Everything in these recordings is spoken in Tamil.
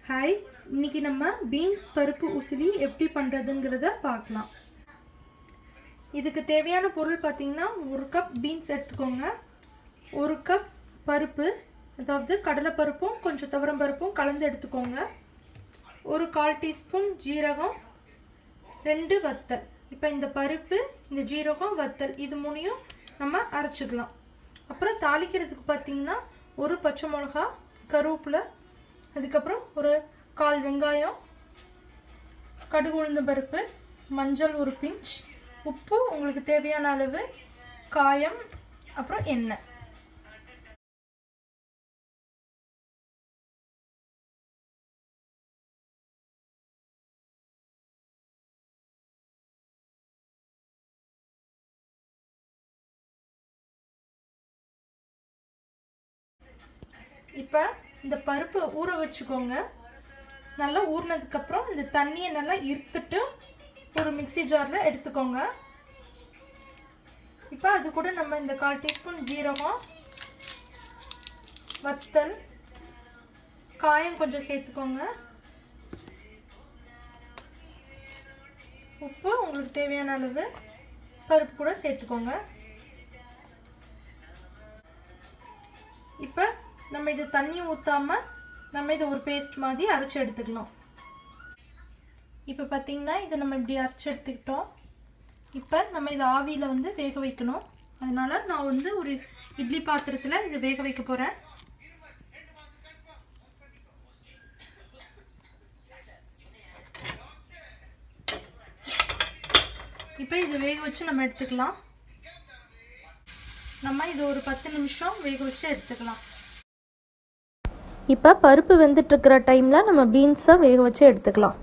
ஹாய் இன்னைக்கு நம்ம பீன்ஸ் பருப்பு உசிலி எப்படி பண்ணுறதுங்கிறத பார்க்கலாம் இதுக்கு தேவையான பொருள் பார்த்தீங்கன்னா ஒரு கப் பீன்ஸ் எடுத்துக்கோங்க ஒரு கப் பருப்பு அதாவது கடலைப்பருப்பும் கொஞ்சம் துவரம் பருப்பும் கலந்து எடுத்துக்கோங்க ஒரு கால் டீஸ்பூன் ஜீரகம் ரெண்டு வத்தல் இப்போ இந்த பருப்பு இந்த ஜீரகம் வத்தல் இது மூணையும் நம்ம அரைச்சிக்கலாம் அப்புறம் தாளிக்கிறதுக்கு பார்த்தீங்கன்னா ஒரு பச்சை மிளகா கருவேப்பிலை அதுக்கப்புறம் ஒரு கால் வெங்காயம் கடுகு உளுந்த பருப்பு மஞ்சள் ஒரு பிஞ்ச் உப்பு உங்களுக்கு தேவையான அளவு காயம் அப்புறம் எண்ணெய் இப்போ இந்த பருப்பை ஊற வச்சுக்கோங்க நல்லா ஊறினதுக்கப்புறம் இந்த தண்ணியை நல்லா இருத்துட்டு ஒரு மிக்சி ஜாரில் எடுத்துக்கோங்க இப்போ அது கூட நம்ம இந்த கால் டீஸ்பூன் ஜீரகம் வத்தல் காயம் கொஞ்சம் சேர்த்துக்கோங்க உப்பு உங்களுக்கு தேவையான அளவு பருப்பு கூட சேர்த்துக்கோங்க இப்போ நம்ம இது தண்ணி ஊற்றாம நம்ம இதை ஒரு பேஸ்ட் மாதிரி அரைச்சி எடுத்துக்கலாம் இப்போ பார்த்தீங்கன்னா இதை நம்ம இப்படி அரைச்சி எடுத்துக்கிட்டோம் இப்போ நம்ம இதை ஆவியில் வந்து வேக வைக்கணும் அதனால் நான் வந்து ஒரு இட்லி பாத்திரத்தில் இதை வேக வைக்க போகிறேன் இப்போ இதை வேக வச்சு நம்ம எடுத்துக்கலாம் நம்ம இது ஒரு பத்து நிமிஷம் வேக வச்சு எடுத்துக்கலாம் இப்போ பருப்பு வெந்துட்டுருக்கிற டைமில் நம்ம பீன்ஸை வேக வச்சு எடுத்துக்கலாம்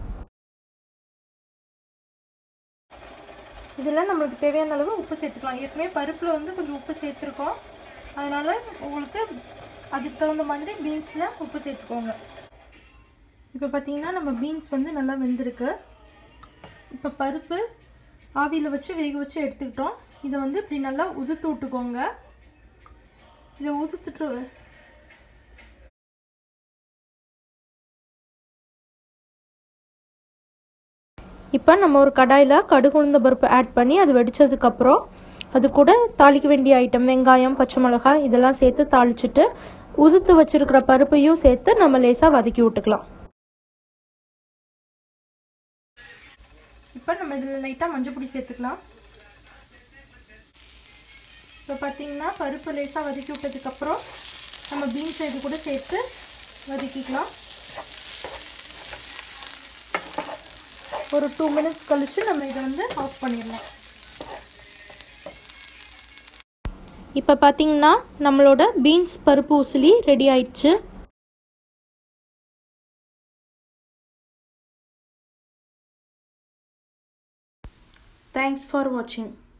இதில் நம்மளுக்கு தேவையான அளவு உப்பு சேர்த்துக்கலாம் ஏற்கனவே பருப்பில் வந்து கொஞ்சம் உப்பு சேர்த்துருக்கோம் அதனால் உங்களுக்கு அதுக்கு தகுந்த மாதிரி பீன்ஸில் உப்பு சேர்த்துக்கோங்க இப்போ பார்த்தீங்கன்னா நம்ம பீன்ஸ் வந்து நல்லா வெந்திருக்கு இப்போ பருப்பு ஆவியில் வச்சு வேக வச்சு எடுத்துக்கிட்டோம் இதை வந்து இப்படி நல்லா உதுத்து விட்டுக்கோங்க இதை உதுத்துட்டு இப்போ நம்ம ஒரு கடாயில் கடுகு உளுந்த பருப்பு ஆட் பண்ணி அது வெடிச்சதுக்கப்புறம் அது கூட தாளிக்க வேண்டிய ஐட்டம் வெங்காயம் பச்சை மிளகாய் இதெல்லாம் சேர்த்து தாளிச்சிட்டு உதுத்து வச்சிருக்கிற பருப்பையும் சேர்த்து நம்ம லேசாக வதக்கி விட்டுக்கலாம் இப்போ நம்ம இதில் லைட்டாக மஞ்சள் பொடி சேர்த்துக்கலாம் இப்போ பார்த்தீங்கன்னா பருப்பு லேசாக வதக்கி விட்டதுக்கப்புறம் நம்ம பீன்ஸை இது கூட சேர்த்து வதக்கிக்கலாம் ஒரு டூ மினிட்ஸ் கழித்து நம்ம இதை வந்து ஆஃப் பண்ணிடலாம் இப்போ பார்த்தீங்கன்னா நம்மளோட பீன்ஸ் பருப்பு உசிலி ரெடி ஆயிடுச்சு தேங்க்ஸ் ஃபார் வாட்சிங்